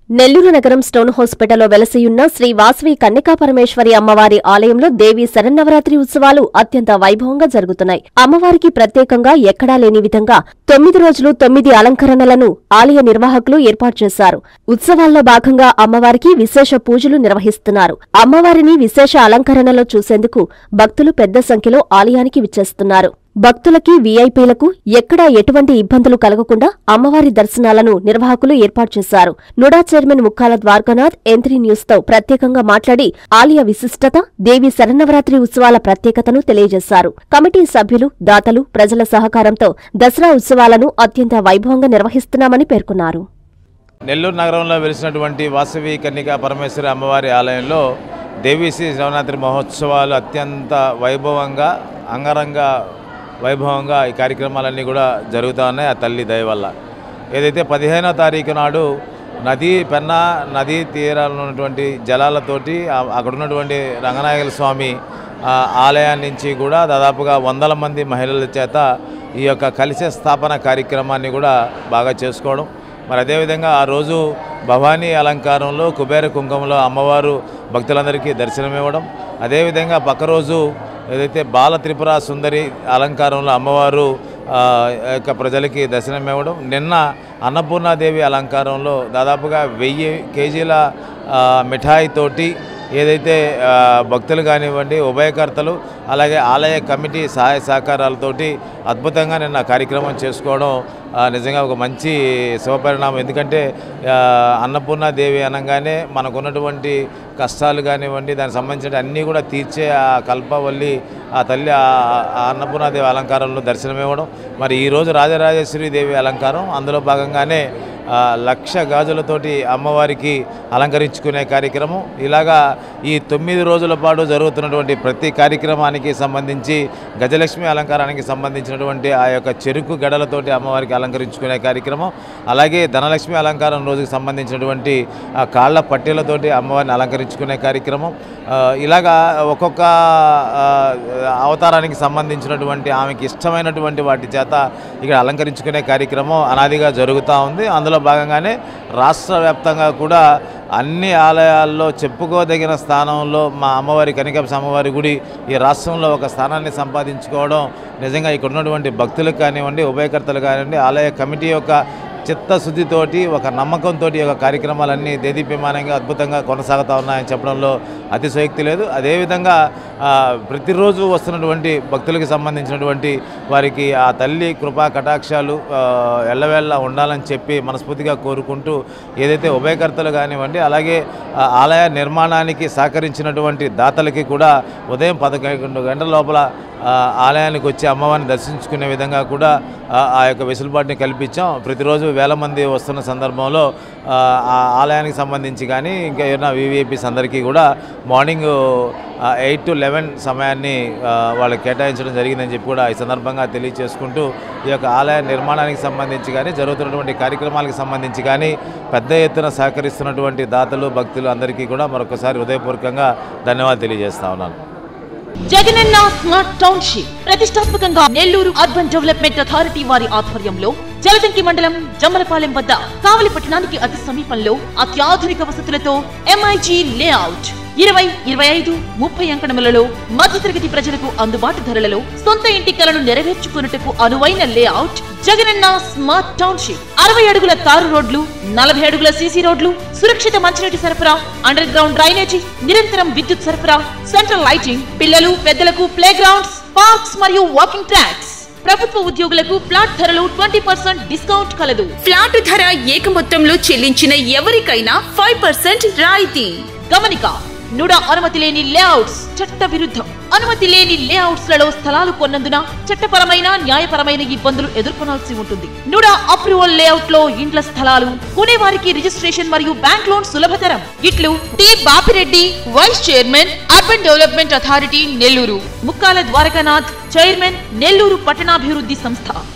నెల్లూరు నగరం స్టోన్ హాస్పిటల్లో వెలసియున్న శ్రీ వాసవి కన్నికా పరమేశ్వరి అమ్మవారి ఆలయంలో దేవి శరన్నవరాత్రి ఉత్సవాలు అత్యంత వైభవంగా జరుగుతున్నాయి అమ్మవారికి ప్రత్యేకంగా ఎక్కడా లేని విధంగా తొమ్మిది రోజులు తొమ్మిది అలంకరణలను ఆలయ నిర్వాహకులు ఏర్పాటు చేశారు ఉత్సవాల్లో భాగంగా అమ్మవారికి విశేష పూజలు నిర్వహిస్తున్నారు అమ్మవారిని విశేష అలంకరణలో చూసేందుకు భక్తులు పెద్ద సంఖ్యలో ఆలయానికి విచ్చేస్తున్నారు భక్తులకి వీఐపీలకు ఎక్కడా ఎటువంటి ఇబ్బందులు కలగకుండా అమ్మవారి దర్శనాలను నిర్వాహకులు ఏర్పాటు చేశారు NUDA chairman Mukkala Dwarakanath M three news తో ప్రత్యేకంగా మాట్లాడి ఆలయ విశిష్టత దేవి శరన్నవరాత్రి ఉత్సవాల ప్రత్యేకతను తెలియజేశారు కమిటీ సభ్యులు దాతలు ప్రజల సహకారంతో దసరా ఉత్సవాలను అత్యంత వైభవంగా నిర్వహిస్తున్నామని పేర్కొన్నారు నెల్లూరు నగరంలో వెలిసినటువంటి వాసవి కన్నికా పరమేశ్వరి అమ్మవారి ఆలయంలో దేవీశ్రీ నవరాత్రి మహోత్సవాలు అత్యంత వైభవంగా అంగరంగ వైభవంగా ఈ కార్యక్రమాలన్నీ కూడా జరుగుతూ ఉన్నాయి ఆ తల్లి దయ వల్ల ఏదైతే పదిహేనో తారీఖు నాడు నదీ పెన్నా నదీ తీరాల్లో ఉన్నటువంటి జలాలతోటి ఆ- అక్కడ ఉన్నటువంటి రంగనాయకుల స్వామి ఆ, ఆలయాన్ని నుంచి కూడా దాదాపుగా వందల మంది మహిళల చేత ఈ యొక్క కలిసే స్థాపన కార్యక్రమాన్ని కూడా బాగా చేసుకోవడం మరి అదేవిధంగా ఆ రోజు భవానీ అలంకారంలో కుబేర కుంకుమలో అమ్మవారు భక్తులందరికీ దర్శనమివ్వడం అదేవిధంగా పక్క రోజు ఏదైతే బాల త్రిపుర సుందరి అలంకారంలో అమ్మవారు ఆ, యొక్క ప్రజలకి దర్శనమివ్వడం నిన్న అన్నపూర్ణాదేవి అలంకారంలో దాదాపుగా వెయ్యి కేజీల ఆ, మిఠాయితోటి ఏదైతే ఆ, భక్తులు కానివ్వండి ఉభయకర్తలు అలాగే ఆలయ కమిటీ సహాయ సహకారాలతోటి అద్భుతంగా నిన్న కార్యక్రమం చేసుకోవడం ఆ, నిజంగా ఒక మంచి శుభపరిణామం ఎందుకంటే ఆ, అన్నపూర్ణాదేవి అనగానే మనకున్నటువంటి కష్టాలు కానివ్వండి దానికి సంబంధించిన అన్నీ కూడా తీర్చే ఆ కల్పవల్లి ఆ తల్లి ఆ ఆ అన్నపూర్ణాదేవి అలంకారంలో దర్శనమివ్వడం మరి ఈరోజు రాజరాజేశ్వరి దేవి అలంకారం అందులో భాగంగానే ఆ, లక్ష గాజులతోటి అమ్మవారికి అలంకరించుకునే కార్యక్రమం ఇలాగా ఈ తొమ్మిది రోజుల పాటు జరుగుతున్నటువంటి ప్రతి కార్యక్రమానికి సంబంధించి గజలక్ష్మి అలంకారానికి సంబంధించినటువంటి ఆ యొక్క చెరుకు గడలతోటి అమ్మవారికి అలంకరించుకునే కార్యక్రమం అలాగే ధనలక్ష్మి అలంకారం రోజుకి సంబంధించినటువంటి ఆ కాళ్ళ పట్టీలతోటి అమ్మవారిని అలంకరించుకునే కార్యక్రమం ఆ, ఇలాగా ఒక్కొక్క ఆ, అవతారానికి సంబంధించినటువంటి ఆమెకి ఇష్టమైనటువంటి వాటి చేత ఇక్కడ అలంకరించుకునే కార్యక్రమం అనాదిగా జరుగుతూ ఉంది అందులో భాగంగానే రాష్ట్ర వ్యాప్తంగా కూడా అన్ని ఆలయాల్లో చెప్పుకోదగిన స్థానంలో మా అమ్మవారి కనికప అమ్మవారి గుడి ఈ రాష్ట్రంలో ఒక స్థానాన్ని సంపాదించుకోవడం నిజంగా ఇక్కడ ఉన్నటువంటి భక్తులకు కానివ్వండి ఉభయకర్తలు కానివ్వండి ఆలయ కమిటీ యొక్క చిత్తశుద్ధితోటి ఒక నమ్మకంతో ఈ యొక్క కార్యక్రమాలన్నీ దేదీప్యమానంగా అద్భుతంగా కొనసాగుతూ ఉన్నాయని చెప్పడంలో అతిశయోక్తి లేదు అదేవిధంగా ఆ, ప్రతిరోజు వస్తున్నటువంటి భక్తులకు సంబంధించినటువంటి వారికి ఆ తల్లి కృపా కటాక్షాలు ఆ, ఎల్లవేళ్ళ ఉండాలని చెప్పి మనస్ఫూర్తిగా కోరుకుంటూ ఏదైతే ఉభయకర్తలు కానివ్వండి అలాగే ఆ ఆలయ నిర్మాణానికి సహకరించినటువంటి దాతలకి కూడా ఉదయం పదకొండు గంటల లోపల ఆ, ఆలయానికి వచ్చి అమ్మవారిని దర్శించుకునే విధంగా కూడా ఆ ఆ యొక్క వెసులుబాటుని కల్పించాం ప్రతిరోజు వేల మంది వస్తున్న సందర్భంలో ఆ, ఆ ఆలయానికి సంబంధించి కానీ ఇంకా ఏమైనా వివిఐపీస్ అందరికీ కూడా మార్నింగ్ ఎయిట్ టు లెవెన్ సమయాన్ని ఆ, వాళ్ళకి కేటాయించడం జరిగిందని చెప్పి కూడా ఈ సందర్భంగా తెలియచేసుకుంటూ ఈ యొక్క ఆలయ నిర్మాణానికి సంబంధించి కానీ జరుగుతున్నటువంటి కార్యక్రమాలకు సంబంధించి కానీ పెద్ద ఎత్తున సహకరిస్తున్నటువంటి దాతలు భక్తులు అందరికీ కూడా మరొకసారి హృదయపూర్వకంగా ధన్యవాదాలు తెలియజేస్తా ఉన్నాను జగనన్న స్మార్ట్ టౌన్షిప్ ప్రతిష్టాత్మకంగా నెల్లూరు అర్బన్ డెవలప్మెంట్ అథారిటీ వారి ఆధ్వర్యంలో జలదంకి మండలం జమ్మలపాలెం వద్ద కావలి పట్టణానికి అతి సమీపంలో అత్యాధునిక వసతులతో ఎంఐజీ లేఅవుట్ ఇరవై ఇరవై ఐదు ముప్పై అంకణములలో మధ్యతరగతి ప్రజలకు అందుబాటు ధరలలో సొంత ఇంటి కలను నెరవేర్చుకున్నట్టుకు అనువైన లేఅవుట్ జగనన్న స్మార్ట్ టౌన్షిప్ అరవై అడుగుల తారు రోడ్లు నలభై అడుగుల సీసీ రోడ్లు సురక్షిత మంచినీటి సరఫరా అండర్ గ్రౌండ్ డ్రైనేజీ నిరంతరం విద్యుత్ సరఫరా సెంట్రల్ లైటింగ్ పిల్లలు పెద్దలకు ప్లే గ్రౌండ్స్ పార్క్స్ మరియు వాకింగ్ ట్రాక్స్ ప్రభుత్వ ఉద్యోగులకు ఫ్లాట్ ధరలు ట్వంటీ పర్సెంట్ డిస్కౌంట్ కలదు ఫ్లాట్ ధర ఏక మొత్తంలో చెల్లించిన ఎవరికైనా ఫైవ్ పర్సెంట్ రాయితీ గమనిక నుడ అనుమతి లేని లేఅవుట్స్ చట్ట విరుద్ధం అనుమతి లేని లేఅవుట్స్ లలో స్థలాలు కొన్నందున చట్టపరమైన న్యాయపరమైన ఇబ్బందులు ఎదుర్కొనాల్సి ఉంటుంది నుడ అప్రూవల్ లేఅవుట్ లో ఇండ్ల స్థలాలు కొనేవారికి రిజిస్ట్రేషన్ మరియు బ్యాంక్ లోన్ సులభతరం ఇట్లు T Bapireddy vice chairman urban development authority Nellore Mukkala Dwarakanath chairman Nellore పట్టణాభివృద్ధి సంస్థ